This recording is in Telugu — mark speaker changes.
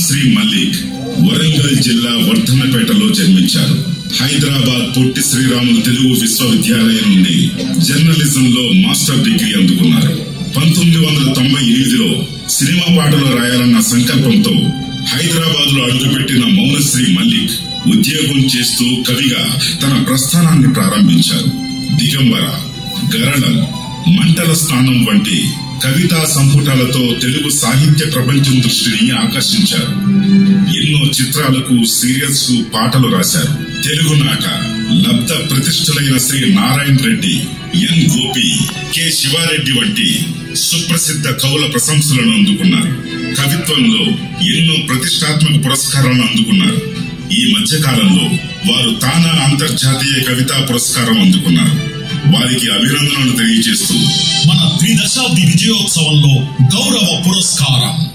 Speaker 1: మౌనశ్రీ మల్లిక్ వరంగల్ జిల్లా వర్ధన్నపేటలో జన్మించారు హైదరాబాద్ పొట్టి శ్రీరాములు తెలుగు విశ్వవిద్యాలయం నుండి జర్నలిజం లో మాస్టర్ డిగ్రీ అందుకున్నారు పంతొమ్మిది వందల తొంభై ఎనిమిదిలో సినిమా పాటలు రాయాలన్న సంకల్పంతో హైదరాబాద్ లో అడుగుపెట్టిన మౌనశ్రీ మల్లిక్ ఉద్యోగం చేస్తూ కవిగా తన ప్రస్థానాన్ని ప్రారంభించారు దిగంబర గరళం మంటల స్థానం వంటి కవితా సంపుటాలతో తెలుగు సాహిత్య ప్రపంచం దృష్టిని ఆకర్షించారు ఎన్నో చిత్రాలకు సీరియల్స్ కు పాటలు రాశారు తెలుగునాట లబ్ధ ప్రతిష్ఠులైన శ్రీ నారాయణ రెడ్డి ఎన్ గోపి కె శివారెడ్డి వంటి సుప్రసిద్ధ కవుల ప్రశంసలను అందుకున్నారు కవిత్వంలో ఎన్నో ప్రతిష్టాత్మక పురస్కారాలను అందుకున్నారు ఈ మధ్య కాలంలో వారు తానా అంతర్జాతీయ కవితా పురస్కారం అందుకున్నారు వారికి అభినందనలు తెలియజేస్తూ
Speaker 2: మన త్రిదశాబ్ది విజయోత్సవంలో గౌరవ పురస్కారం